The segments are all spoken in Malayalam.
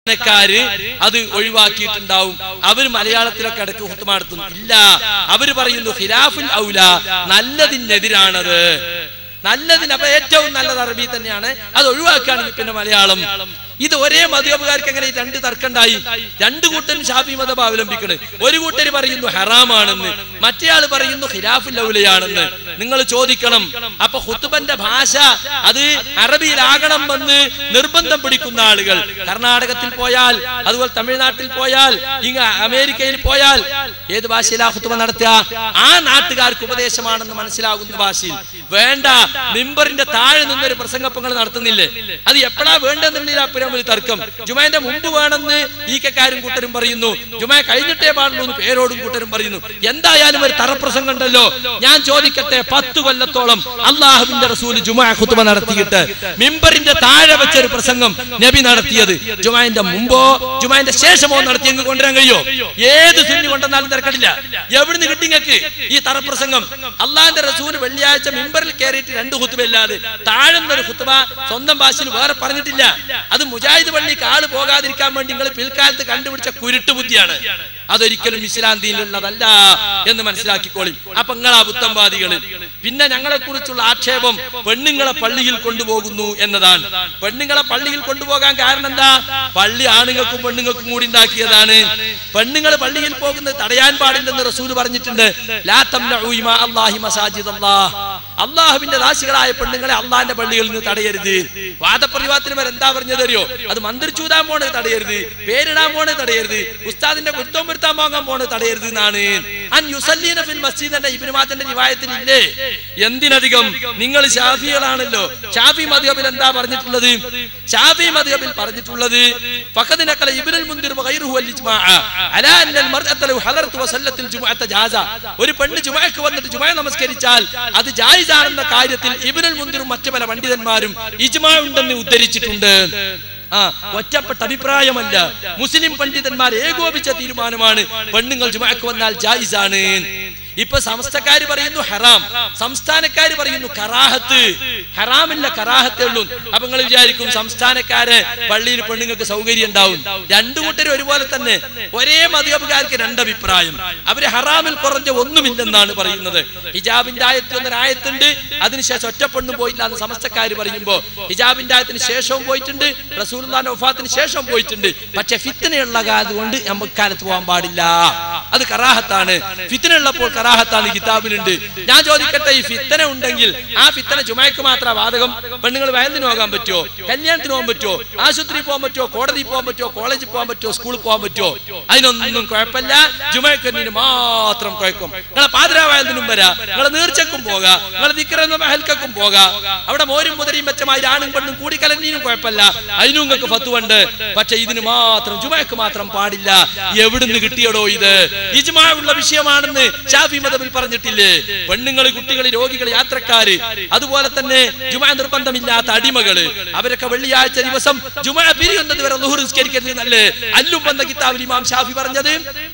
സംസ്ഥാനക്കാര് അത് ഒഴിവാക്കിയിട്ടുണ്ടാവും അവർ മലയാളത്തിലൊക്കെ ഇടയ്ക്ക് ഹുത്തുമ നടത്തുന്നു ഇല്ല അവര് പറയുന്നു ഖിലാഫുൽ ഔല നല്ലതിനെതിരാണത് നല്ലതിന് അപ്പൊ ഏറ്റവും നല്ലത് അറബി തന്നെയാണ് അത് ഒഴിവാക്കുകയാണെങ്കിൽ പിന്നെ മലയാളം ഇത് ഒരേ മതകാർക്ക് എങ്ങനെ ഈ രണ്ട് തർക്കണ്ടായി രണ്ടു കൂട്ടരും ഷാഫി മതം അവലംബിക്കണ് ഒരു കൂട്ടര് പറയുന്നു ഹറാമാണെന്ന് മറ്റേയാൾ പറയുന്നു ഖിലാഫുൽ ഔലയാണെന്ന് നിങ്ങൾ ചോദിക്കണം അപ്പൊ ഹുത്തുബന്റെ ഭാഷ അത് അറബിയിലാകണം എന്ന് നിർബന്ധം പിടിക്കുന്ന ആളുകൾ കർണാടകത്തിൽ പോയാൽ അതുപോലെ തമിഴ്നാട്ടിൽ പോയാൽ ഇങ്ങ അമേരിക്കയിൽ പോയാൽ ഏത് ഭാഷയിലാ ഹുത്തുബ നടത്തുക ആ നാട്ടുകാർക്ക് ഉപദേശമാണെന്ന് മനസ്സിലാകുന്ന ഭാഷയിൽ വേണ്ട മിമ്പറിന്റെ താഴെ നിന്നൊരു പ്രസംഗപ്പങ്ങൾ നടത്തുന്നില്ലേ അത് എപ്പോഴാ വേണ്ടെന്നുണ്ടെങ്കിൽ അപ്പുറം ഒരു തർക്കം ജുമാന്റെ മുമ്പ് വേണമെന്ന് ഈ കക്കാരും കൂട്ടരും പറയുന്നു ജുമാ കഴിഞ്ഞിട്ടേ പാടുള്ളൂ എന്ന് പേരോടും കൂട്ടരും പറയുന്നു എന്തായാലും ഒരു തറപ്രസംഗം ഉണ്ടല്ലോ ഞാൻ ചോദിക്കട്ടെ പത്ത് കൊല്ലത്തോളം അള്ളാഹുവിന്റെ റസൂല് ജുമാ ഖുതുബ നടത്തിയിട്ട് മിമ്പറിന്റെ താഴെ വെച്ച ഒരു പ്രസംഗം നബി നടത്തിയത് ജുമാന്റെ മുമ്പോ ജുമാന്റെ ശേഷമോ നടത്തി അങ്ങ് കൊണ്ടുവരാൻ കഴിയോ ഏത് സുന്നി കൊണ്ടെന്നാലും തിരക്കടില്ല എവിടുന്ന് കിട്ടി ഇങ്ങക്ക് ഈ തറപ്രസംഗം അള്ളാഹിന്റെ റസൂല് വെള്ളിയാഴ്ച മിമ്പറിൽ കയറിയിട്ട് രണ്ട് ഹുത്തുബ ഇല്ലാതെ താഴ്ന്നൊരു ഹുത്തുബ സ്വന്തം ഭാഷയിൽ വേറെ പറഞ്ഞിട്ടില്ല അത് മുജാഹിദ് പള്ളിക്ക് ആള് പോകാതിരിക്കാൻ വേണ്ടി നിങ്ങൾ പിൽക്കാലത്ത് കണ്ടുപിടിച്ച കുരുട്ട് ബുദ്ധിയാണ് അതൊരിക്കലും ഇസ്ലാം ദീനിലുള്ളതല്ല എന്ന് മനസ്സിലാക്കിക്കോളി അപ്പൊ നിങ്ങളാ പുത്തംവാദികള് പിന്നെ ഞങ്ങളെ കുറിച്ചുള്ള ആക്ഷേപം പെണ്ണുങ്ങളെ പള്ളിയിൽ കൊണ്ടുപോകുന്നു എന്നതാണ് പെണ്ണുങ്ങളെ പള്ളിയിൽ കൊണ്ടുപോകാൻ കാരണം എന്താ പള്ളി ആണുങ്ങൾക്കും പെണ്ണുങ്ങൾക്കും കൂടി ഉണ്ടാക്കിയതാണ് പെണ്ണുങ്ങൾ പള്ളിയിൽ പോകുന്നത് തടയാൻ പാടില്ലെന്ന് റസൂൽ പറഞ്ഞിട്ടുണ്ട് ലാ തംനഉ ഇമാ അല്ലാഹി മസാജിദല്ലാഹ് അള്ളാഹുവിന്റെ ദാസികളായ പെണ്ണുങ്ങളെ അള്ളാഹിന്റെ പള്ളികളിൽ നിന്ന് തടയരുത് വാദപ്രതിവാദത്തിന് വരെ എന്താ പറഞ്ഞത് അറിയോ അത് മന്ത്രിച്ചൂതാൻ പോണത് തടയരുത് പേരിടാൻ പോണത് തടയരുത് ഉസ്താദിന്റെ കുറ്റം വരുത്താൻ വാങ്ങാൻ പോണത് തടയരുത് എന്നാണ് അൻ യുസല്ലീന ഫിൽ മസ്ജിദ് എന്ന ഇബ്നുമാത്തിന്റെ റിവായത്തിൽ ഇല്ലേ എന്തിനധികം നിങ്ങൾ ഷാഫികളാണല്ലോ ഷാഫി മദ്ഹബിൽ എന്താ പറഞ്ഞിട്ടുള്ളത് ഷാഫി മദ്ഹബിൽ പറഞ്ഞിട്ടുള്ളത് ഫഖദിനക്കല ഇബ്നുൽ മുൻദിർ വഗൈറുഹു വൽ ഇജ്മാഅ അലാ അന്നൽ മർഅത ലൗ ഹദറത് വസല്ലത്തിൽ ജുമുഅത ജാസ ഒരു പെണ്ണ് ജുമുഅക്ക് വന്നിട്ട് ജുമുഅ നമസ്കരിച്ചാൽ അത് ജായിസാണെന്ന കാര്യത്തിൽ ഇബ്നുൽ മുൻദിറും മറ്റു പല പണ്ഡിതന്മാരും ഇജ്മാ ഉണ്ടെന്ന് ഉദ്ധരിച്ചിട്ടുണ്ട് ആ ഒറ്റപ്പെട്ട അഭിപ്രായമല്ല മുസ്ലിം പണ്ഡിതന്മാർ ഏകോപിച്ച തീരുമാനമാണ് പെണ്ണുങ്ങൾ ജുമാക്ക് വന്നാൽ ജായിസാണ് ഇപ്പൊ സംസ്ഥക്കാര് പറയുന്നു ഹറാം സംസ്ഥാനക്കാര് പറയുന്നു കറാഹത്ത് ഹറാമില്ല കറാഹത്തേ ഉള്ളൂ അപ്പൊ നിങ്ങൾ വിചാരിക്കും സംസ്ഥാനക്കാര് പള്ളിയിൽ പെണ്ണുങ്ങൾക്ക് സൗകര്യം ഉണ്ടാവും രണ്ടു കൂട്ടരും ഒരുപോലെ തന്നെ ഒരേ മതിയബുകാർക്ക് രണ്ടഭിപ്രായം അവര് ഹറാമിൽ കുറഞ്ഞ ഒന്നുമില്ലെന്നാണ് പറയുന്നത് ഹിജാബിന്റെ ആയത്തിൽ ഒന്നൊരു ആയത്തുണ്ട് അതിനുശേഷം ഒറ്റ പെണ്ണും പോയില്ല എന്ന് സമസ്തക്കാര് പറയുമ്പോ ഹിജാബിന്റെ ആയത്തിന് ശേഷവും പോയിട്ടുണ്ട് റസൂലുള്ളാന്റെ വഫാത്തിന് ശേഷം പോയിട്ടുണ്ട് പക്ഷെ ഫിത്തനയുള്ള കാലത്ത് കൊണ്ട് നമുക്ക് കാലത്ത് പോകാൻ പാടില്ല അത് കറാഹത്താണ് ഫിത്തന ഉള്ളപ്പോൾ കറാഹത്താണ് ഈ കിതാബിലുണ്ട് ഞാൻ ചോദിക്കട്ടെ ഈ ഫിത്തന ഉണ്ടെങ്കിൽ ആ ഫിത്തന ചുമയ്ക്ക് മാത്രം വാതകം പെണ്ണുങ്ങൾ വയലിന് പോകാൻ പറ്റുമോ കല്യാണത്തിന് പോകാൻ പറ്റുമോ ആശുപത്രിയിൽ പോകാൻ പറ്റുമോ കോടതിയിൽ പോകാൻ പറ്റുമോ കോളേജിൽ പോകാൻ പറ്റുമോ സ്കൂളിൽ പോകാൻ പറ്റുമോ അതിനൊന്നും കുഴപ്പമില്ല ജുമയ്ക്കന്നിന് മാത്രം കുഴപ്പം നിങ്ങളെ പാതിരാവായതിനും വരാ നിങ്ങളെ നീർച്ചക്കും പോകാം നിങ്ങളെ ദിക്കറെന്ന മഹൽക്കും പോകാം അവിടെ മോരും മുതലയും വെച്ചമായി ആണും പെണ്ണും കൂടി കലഞ്ഞിനും കുഴപ്പമില്ല അതിനും നിങ്ങൾക്ക് ഫത്തുവുണ്ട് പക്ഷെ ഇതിന് മാത്രം ജുമയ്ക്ക് മാത്രം പാടില്ല എവിടുന്ന് കിട്ടിയടോ ഇത് ഇജ്മാ ഉള്ള വിഷയമാണെന്ന് ഷാഫി മതബിൽ പറഞ്ഞിട്ടില്ലേ പെണ്ണുങ്ങൾ കുട്ടികൾ രോഗികൾ യാത്രക്കാര് അതുപോലെ തന്നെ ജുമാ നിർബന്ധമില്ലാത്ത അടിമകള് അവരൊക്കെ വെള്ളിയാഴ്ച ദിവസം ജുമാ പിരിയുന്നത് വരെ ലുഹു നിസ്കരിക്കരുത് എന്നല്ലേ അല്ലും വന്ന കിതാബിൽ ഇമാം ഷാഫി പറഞ്ഞത്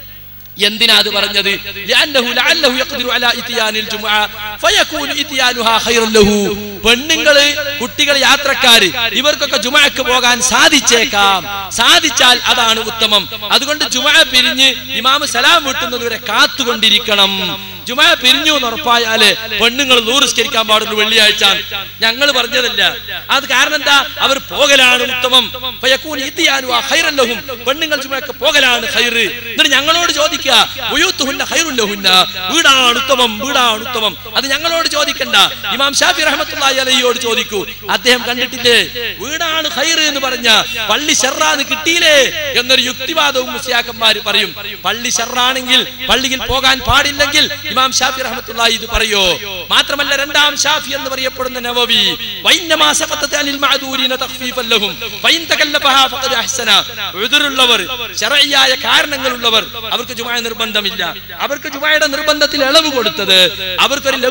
എന്തിനാ അത് പറഞ്ഞത് ലഅന്നഹു ലഅല്ലഹു യഖ്ദിറു അലാ ഇത്യാനിൽ ജുമുഅ ഫയകൂനു ഇത്യാനുഹാ ഖൈറൻ ലഹു പെണ്ണുങ്ങള് കുട്ടികൾ യാത്രക്കാര് ഇവർക്കൊക്കെ ജുമഅക്ക് പോകാൻ സാധിച്ചേക്കാം സാധിച്ചാൽ അതാണ് ഉത്തമം അതുകൊണ്ട് ജുമഅ പിരിഞ്ഞ് ഇമാം സലാം വീട്ടുന്നത് വരെ കാത്തുകൊണ്ടിരിക്കണം ജുമഅ പിരിഞ്ഞു എന്ന് ഉറപ്പായാല് പെണ്ണുങ്ങൾ നൂറുസ്കരിക്കാൻ പാടുള്ളൂ വെള്ളിയാഴ്ച ഞങ്ങൾ പറഞ്ഞതല്ല അത് കാരണം എന്താ അവർ പോകലാണ് ഉത്തമം ഫയകൂനു ഇത്യാനുഹാ ഖൈറൻ ലഹും പെണ്ണുങ്ങൾ ജുമഅക്ക് പോകലാണ് ഖൈറ് എന്നിട്ട് ഞങ്ങളോട് ചോദിക്കുക ഉയൂത്തുഹുന്ന ഖൈറുൻ ലഹുന്ന വീടാണ് ഉത്തമം വീടാണ് ഉത്തമം അത് ഞങ്ങളോട് ചോദിക്കണ്ട ഇമാം ഷാഫി റഹ്മത്തുള്ളാഹി അലൈഹിയോട് ചോദിക്കൂ അദ്ദേഹം കണ്ടിട്ടില്ലേ വീടാണ് ഖൈറ് എന്ന് പറഞ്ഞ പള്ളി ഷെറാന്ന് കിട്ടിയില്ലേ എന്നൊരു യുക്തിവാദവും മുസ്ലിയാക്കന്മാർ പറയും പള്ളി ഷെറാണെങ്കിൽ പള്ളിയിൽ പോകാൻ പാടില്ലെങ്കിൽ ഇമാം ഷാഫി റഹ്മത്തുള്ളാഹി ഇത് പറയോ മാത്രമല്ല രണ്ടാം ഷാഫി എന്ന് പറയപ്പെടുന്ന നവവി വൈന്നമാ സഖത്തത അനിൽ മഅദൂരിന തഖ്ഫീഫൻ ലഹും വൈൻ തകല്ലഫഹാ ഫഖദ് അഹ്സന ഉദുറുള്ളവർ ശർഈയായ കാരണങ്ങളുള്ളവർ അവർക്ക് ജുമാ നിർബന്ധമില്ല അവർക്ക് ജുമായുടെ നിർബന്ധത്തിൽ ഇളവ് കൊടുത്തത് അവർക്കൊരു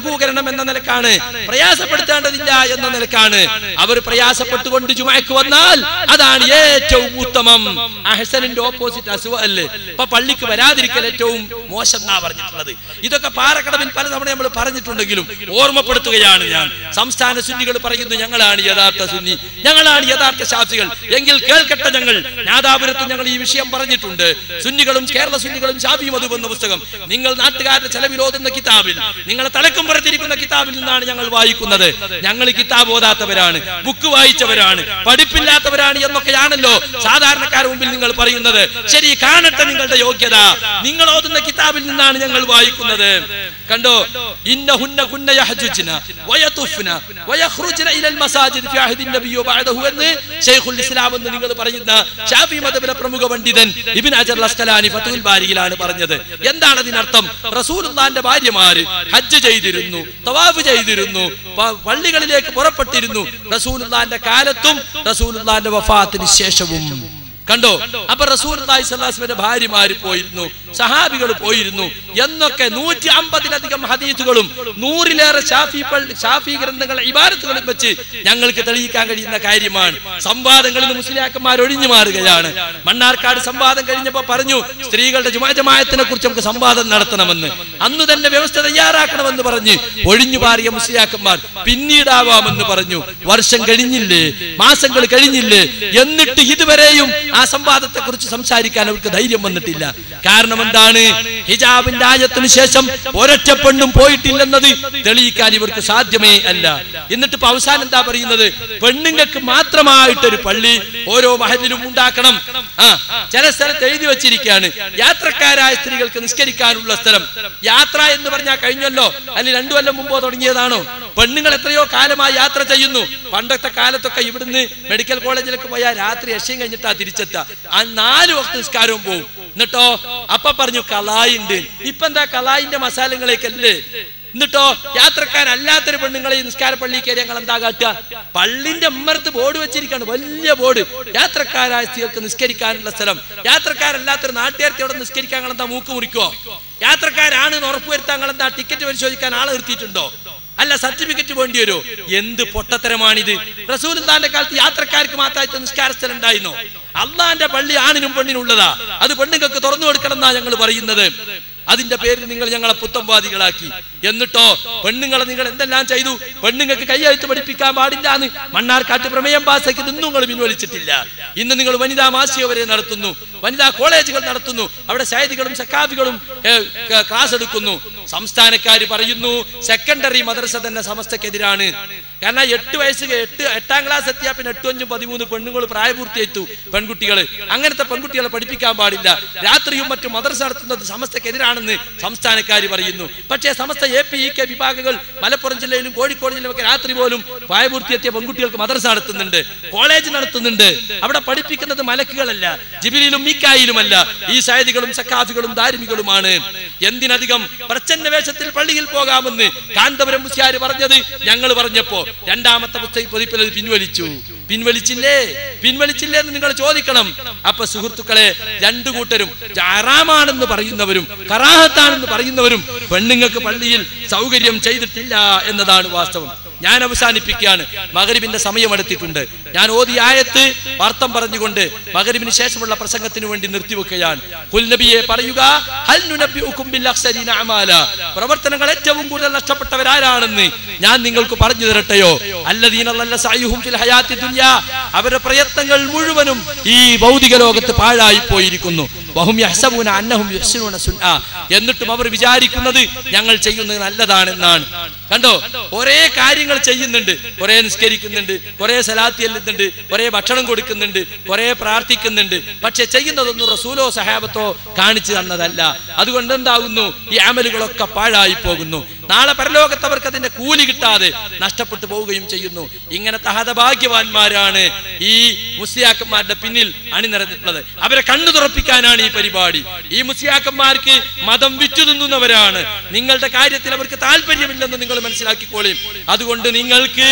ലഘൂകരണം എന്ന നിലക്കാണ് പ്രയാസപ്പെടുത്തേണ്ടതില്ല എന്ന നിലക്കാണ് അവർ പ്രയാസപ്പെട്ടുകൊണ്ട് ജുമാക്ക് വന്നാൽ അതാണ് ഏറ്റവും ഉത്തമം അഹസനിന്റെ ഓപ്പോസിറ്റ് അസുഖ അല്ലേ ഇപ്പൊ പള്ളിക്ക് വരാതിരിക്കൽ ഏറ്റവും മോശം എന്നാ പറഞ്ഞിട്ടുള്ളത് ഇതൊക്കെ പാറക്കടവിൽ പലതവണ നമ്മൾ പറഞ്ഞിട്ടുണ്ടെങ്കിലും ഓർമ്മപ്പെടുത്തുകയാണ് ഞാൻ സംസ്ഥാന സുന്നികൾ പറയുന്നു ഞങ്ങളാണ് യഥാർത്ഥ സുന്നി ഞങ്ങളാണ് യഥാർത്ഥ ശാസ്ത്രികൾ എങ്കിൽ കേൾക്കട്ടെ ഞങ്ങൾ നാദാപുരത്ത് ഞങ്ങൾ ഈ വിഷയം പറഞ്ഞിട്ടുണ്ട് സുന്നികളും കേരള സുന്നികളും ഷാഫി മധു എന്ന പുസ്തകം നിങ്ങൾ നാട്ടുകാരുടെ ചെലവിലോതുന്ന കിതാബിൽ നിങ്ങളെ തലക്കും പുറത്തിരിക്കുന്ന കിതാബിൽ നിന്നാണ് ഞങ്ങൾ വായിക്കുന്നത് ഞങ്ങൾ ഈ കിതാബ് ഓതാത്തവരാണ് ബുക്ക് വായിച്ചവരാണ് പഠിപ്പില്ലാത്തവരാണ് എന്നൊക്കെയാണല്ലോ സാധാരണക്കാരുടെ മുമ്പിൽ നിങ്ങൾ പറയുന്നത് ശരി കാണട്ടെ നിങ്ങളുടെ യോഗ്യത നിങ്ങൾ ഓതുന്ന കിതാബിൽ നിന്നാണ് ഞങ്ങൾ വായിക്കുന്നത് കണ്ടോ ഇന്ന ഹുന്ന കുന്ന യഹ്ജുജ്ന വയതുഫ്ന വയഖ്റുജ്ന ഇലൽ മസാജിദ് ഫി അഹ്ദിൻ നബിയ്യി വബഅദഹു എന്ന് ശൈഖുൽ ഇസ്ലാം എന്ന് നിങ്ങൾ പറയുന്ന ഷാഫി മദ്ഹബിലെ പ്രമുഖ പണ്ഡിതൻ ഇബ്നു അജർ അസ്കലാനി ഫതുൽ ബാരിയിലാണ് പറഞ്ഞത് എന്താണ് അതിനർത്ഥം റസൂലുള്ളാന്റെ ഭാര്യമാര് ഹജ്ജ് ചെയ്തിരുന്നു തവാഫ് ചെയ്തിരുന്നു പ- പള്ളികളിലേക്ക് പുറപ്പെട്ടിരുന്നു റസൂലുള്ളാന്റെ കാലത്തും റസൂലുള്ളാന്റെ വഫാത്തിന് ശേഷവും കണ്ടോ അപ്പൊ റസൂൽ സ്വലാസ്മിന്റെ ഭാര്യമാര് പോയിരുന്നു സഹാബികൾ പോയിരുന്നു എന്നൊക്കെ നൂറ്റി അമ്പതിലധികം ഹദീസുകളും നൂറിലേറെ ഷാഫി പള്ളി ഷാഫി ഗ്രന്ഥങ്ങൾ ഇബാരത്തുകളും വെച്ച് ഞങ്ങൾക്ക് തെളിയിക്കാൻ കഴിയുന്ന കാര്യമാണ് സംവാദങ്ങളിൽ മുസ്ലിയാക്കന്മാർ ഒഴിഞ്ഞു മാറുകയാണ് മണ്ണാർക്കാട് സംവാദം കഴിഞ്ഞപ്പോ പറഞ്ഞു സ്ത്രീകളുടെ ജുമാജമായത്തിനെ കുറിച്ച് നമുക്ക് സംവാദം നടത്തണമെന്ന് അന്ന് തന്നെ വ്യവസ്ഥ തയ്യാറാക്കണമെന്ന് പറഞ്ഞ് ഒഴിഞ്ഞു മാറിയ മുസ്ലിയാക്കന്മാർ പിന്നീടാവാമെന്ന് പറഞ്ഞു വർഷം കഴിഞ്ഞില്ലേ മാസങ്ങൾ കഴിഞ്ഞില്ലേ എന്നിട്ട് ഇതുവരെയും ആ സംവാദത്തെ കുറിച്ച് സംസാരിക്കാൻ അവർക്ക് ധൈര്യം വന്നിട്ടില്ല കാരണം എന്താണ് ഹിജാബിന്റെ ആയത്തിന് ശേഷം ഒരൊറ്റ പെണ്ണും പോയിട്ടില്ലെന്നത് തെളിയിക്കാൻ ഇവർക്ക് സാധ്യമേ അല്ല എന്നിട്ട് ഇപ്പൊ അവസാനം എന്താ പറയുന്നത് പെണ്ണുങ്ങൾക്ക് മാത്രമായിട്ടൊരു പള്ളി ഓരോ മഹലിലും ഉണ്ടാക്കണം ആ ചില സ്ഥലത്ത് എഴുതി വെച്ചിരിക്കുകയാണ് യാത്രക്കാരായ സ്ത്രീകൾക്ക് നിസ്കരിക്കാനുള്ള സ്ഥലം യാത്ര എന്ന് പറഞ്ഞാൽ കഴിഞ്ഞല്ലോ അല്ലെങ്കിൽ രണ്ടു കൊല്ലം മുമ്പോ തുടങ്ങിയതാണോ പെണ്ണുങ്ങൾ എത്രയോ കാലമായി യാത്ര ചെയ്യുന്നു പണ്ടത്തെ കാലത്തൊക്കെ ഇവിടുന്ന് മെഡിക്കൽ കോളേജിലൊക്കെ പോയാൽ രാത്രി രക്ഷയും കഴിഞ്ഞിട്ടാ തിരിച്ചെത്തുക ആ നാല് വക്ത നിസ്കാരവും പോവും എന്നിട്ടോ അപ്പ പറഞ്ഞു കലായി ഉണ്ട് ഇപ്പൊ എന്താ കലായിന്റെ മസാലങ്ങളേക്കല്ലേ എന്നിട്ടോ യാത്രക്കാരല്ലാത്തൊരു പെണ്ണുങ്ങളെ ഈ നിസ്കാര പള്ളി കയറി ഞങ്ങൾ എന്താ കാട്ടുക പള്ളിന്റെ ഉമ്മറത്ത് ബോർഡ് വെച്ചിരിക്കാണ് വലിയ ബോർഡ് യാത്രക്കാരായ സ്ത്രീകൾക്ക് നിസ്കരിക്കാനുള്ള സ്ഥലം യാത്രക്കാരല്ലാത്തൊരു നാട്ടുകാരത്തി അവിടെ നിസ്കരിക്കാൻ ഞങ്ങൾ എന്താ മൂക്ക് മുറിക്കോ യാത്രക്കാരാണ് എന്ന് ഉറപ്പുവരുത്താൻ ഞങ്ങൾ എന്താ ടിക്കറ്റ് പരിശോധിക്കാൻ ആളെ നിർത്തിയിട്ടുണ്ടോ അല്ല സർട്ടിഫിക്കറ്റ് വേണ്ടി വരുമോ എന്ത് പൊട്ടത്തരമാണിത് റസൂലിന്റെ കാലത്ത് യാത്രക്കാർക്ക് മാത്രമായിട്ട് നിസ്കാര സ്ഥലം ഉണ്ടായിരുന്നോ അള്ളാന്റെ പള്ളി ആണിനും പെണ്ണിനും ഉള്ളതാ അത് പെണ്ണുങ്ങൾക്ക് തുറന്നു കൊടുക്കണം എന്നാ ഞങ്ങൾ പറയുന്നത് അതിന്റെ പേരിൽ നിങ്ങൾ ഞങ്ങളെ പുത്തംവാദികളാക്കി എന്നിട്ടോ പെണ്ണുങ്ങളെ നിങ്ങൾ എന്തെല്ലാം ചെയ്തു പെണ്ണുങ്ങൾക്ക് കൈയെഴുത്ത് പഠിപ്പിക്കാൻ പാടില്ല എന്ന് മണ്ണാർക്കാട്ട് പ്രമേയം പാസ്സാക്കി ഇന്നും നിങ്ങൾ പിൻവലിച്ചിട്ടില്ല ഇന്ന് നിങ്ങൾ വനിതാ മാസിക വരെ നടത്തുന്നു വനിതാ കോളേജുകൾ നടത്തുന്നു അവിടെ ശൈദികളും സക്കാഫികളും ക്ലാസ് എടുക്കുന്നു സംസ്ഥാനക്കാർ പറയുന്നു സെക്കൻഡറി മദ്രസ തന്നെ സമസ്തക്കെതിരാണ് കാരണം എട്ട് വയസ്സ് എട്ട് എട്ടാം ക്ലാസ് എത്തിയാൽ പിന്നെ എട്ടും അഞ്ചും പതിമൂന്ന് പെണ്ണുങ്ങൾ പ്രായപൂർത്തിയെത്തു പെൺകുട്ടികൾ അങ്ങനത്തെ പെൺകുട്ടികളെ പഠിപ്പിക്കാൻ പാടില്ല രാത്രിയും മറ്റും മദ്രസ നടത്തുന്നത് സമസ്തക്കെതിരാണെന്ന് സംസ്ഥാനക്കാർ പറയുന്നു പക്ഷേ Samastha A P E K വിഭാഗങ്ങൾ മലപ്പുറം ജില്ലയിലും കോഴിക്കോട് ജില്ലയിലും ഒക്കെ രാത്രി പോലും പ്രായപൂർത്തിയെത്തിയ പെൺകുട്ടികൾക്ക് മദ്രസ നടത്തുന്നുണ്ട് കോളേജ് നടത്തുന്നുണ്ട് അവിടെ പഠിപ്പിക്കുന്നത് മലക്കുകളല്ല ജിബിലിലും മീക്കായിലുമല്ല ഈ സൈദികളും സക്കാഫികളും ധാർമ്മികളുമാണ് എന്തിനധികം പ്രച്ഛന്ന വേഷത്തിൽ പള്ളിയിൽ പോകാമെന്ന് കാന്തപുരം മുസ്യാര് പറഞ്ഞത് ഞങ്ങൾ പറഞ്ഞപ്പോ രണ്ടാമത്തെ പുസ്തക പതിപ്പിൽ അത് പിൻവലിച്ചു പിൻവലിച്ചില്ലേ പിൻവലിച്ചില്ലേ എന്ന് നിങ്ങൾ ചോദിക്കണം അപ്പൊ സുഹൃത്തുക്കളെ രണ്ടു കൂട്ടരും ഹറാമാണെന്ന് പറയുന്നവരും കറാഹത്താണെന്ന് പറയുന്നവരും പെണ്ണുങ്ങൾക്ക് പള്ളിയിൽ സൗകര്യം ചെയ്തിട്ടില്ല എന്നതാണ് വാസ്തവം ഞാൻ അവസാനിപ്പിക്കുകയാണ് മകരിബിന്റെ സമയമെടുത്തിട്ടുണ്ട് ഞാൻ ഓതി ആയത്ത് വാർത്തം പറഞ്ഞുകൊണ്ട് മകരിബിന് ശേഷമുള്ള പ്രസംഗത്തിന് വേണ്ടി നിർത്തിവെക്കുകയാണ് കുൽനബിയെ പറയുക ഹൽ നുനബ്ബിഉകും ബിൽ അഖ്സരീന അമാല പ്രവർത്തനങ്ങൾ ഏറ്റവും കൂടുതൽ നഷ്ടപ്പെട്ടവരാരാണെന്ന് ഞാൻ നിങ്ങൾക്ക് പറഞ്ഞു തരട്ടെയോ അല്ലദീന ളല്ല സഅയുഹും ഫിൽ ഹയാത്തി ദുനിയ അവരുടെ പ്രയത്നങ്ങൾ മുഴുവനും ഈ ഭൗതിക ലോകത്ത് പാഴായി പോയിരിക്കുന്നു വഹും യഹ്സബൂന അന്നഹും യുഹ്സിനൂന സുൻആ എന്നിട്ടും അവർ വിചാരിക്കുന്നത് ഞങ്ങൾ ചെയ്യുന്നത് നല്ലതാണെന്നാണ് കണ്ടോ ഒരേ കാര്യങ്ങൾ ചെയ്യുന്നുണ്ട് കുറെ നിസ്കരിക്കുന്നുണ്ട് കുറെ സലാത്തി ചെല്ലുന്നുണ്ട് കുറെ ഭക്ഷണം കൊടുക്കുന്നുണ്ട് കുറെ പ്രാർത്ഥിക്കുന്നുണ്ട് പക്ഷെ ചെയ്യുന്നതൊന്നും റസൂലോ സഹാബത്തോ കാണിച്ചു തന്നതല്ല അതുകൊണ്ട് എന്താകുന്നു ഈ അമലുകളൊക്കെ പാഴായി പോകുന്നു നാളെ പരലോകത്ത് അവർക്ക് അതിന്റെ കൂലി കിട്ടാതെ നഷ്ടപ്പെട്ടു പോവുകയും ചെയ്യുന്നു ഇങ്ങനത്തെ ഹതഭാഗ്യവാന്മാരാണ് ഈ മുസ്ലിയാക്കന്മാരുടെ പിന്നിൽ അണിനിറഞ്ഞിട്ടുള്ളത് അവരെ കണ്ണു തുറപ്പിക്കാനാണ് ഈ പരിപാടി ഈ മുസ്ലിയാക്കന്മാർക്ക് മതം വിറ്റു തിന്നുന്നവരാണ് നിങ്ങളുടെ കാര്യത്തിൽ അവർക്ക് താല്പര്യമില്ലെന്ന് നിങ്ങൾ മനസ്സിലാക്കിക്കോളും അതുകൊണ്ട് നിങ്ങൾക്ക്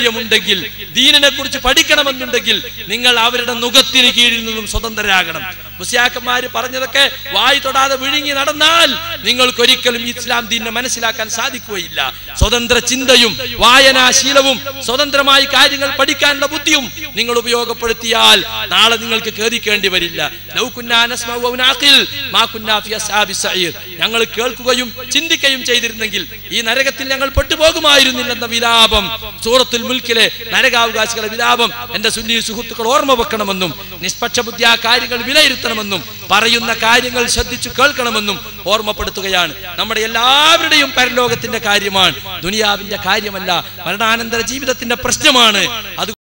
താല്പര്യമുണ്ടെങ്കിൽ ദീനിനെ കുറിച്ച് പഠിക്കണമെന്നുണ്ടെങ്കിൽ നിങ്ങൾ അവരുടെ നുഖത്തിന് കീഴിൽ നിന്നും സ്വതന്ത്രരാകണം മുസ്യാക്കന്മാര് പറഞ്ഞതൊക്കെ വായി തൊടാതെ വിഴുങ്ങി നടന്നാൽ നിങ്ങൾക്കൊരിക്കലും ഇസ്ലാം ദീനെ മനസ്സിലാക്കാൻ സാധിക്കുകയില്ല സ്വതന്ത്ര ചിന്തയും വായനാശീലവും സ്വതന്ത്രമായി കാര്യങ്ങൾ പഠിക്കാനുള്ള ബുദ്ധിയും നിങ്ങൾ ഉപയോഗപ്പെടുത്തിയാൽ നാളെ നിങ്ങൾക്ക് കേറിക്കേണ്ടി വരില്ല ലൗ കുന്നാ നസ്മഉ ഔ നാഖിൽ മാ കുന്നാ ഫി അസ്ഹാബി സഈർ. ഞങ്ങൾ കേൾക്കുകയും ചിന്തിക്കുകയും ചെയ്തിരുന്നെങ്കിൽ ഈ നരകത്തിൽ ഞങ്ങൾ പെട്ടുപോകുമായിരുന്നില്ലെന്ന വിലാപം സൂറത്തുൽ മുൽക്കിലെ നരകാവകാശികളെ വിലാപം എന്റെ സുന്നി സുഹൃത്തുക്കൾ ഓർമ്മ വെക്കണമെന്നും നിഷ്പക്ഷ ബുദ്ധി ആ കാര്യങ്ങൾ വിലയിരുത്തണമെന്നും പറയുന്ന കാര്യങ്ങൾ ശ്രദ്ധിച്ചു കേൾക്കണമെന്നും ഓർമ്മപ്പെടുത്തുകയാണ് നമ്മുടെ എല്ലാവരുടെയും പരലോകത്തിന്റെ കാര്യമാണ് ദുനിയാവിന്റെ കാര്യമല്ല മരണാനന്തര ജീവിതത്തിന്റെ പ്രശ്നമാണ് അത്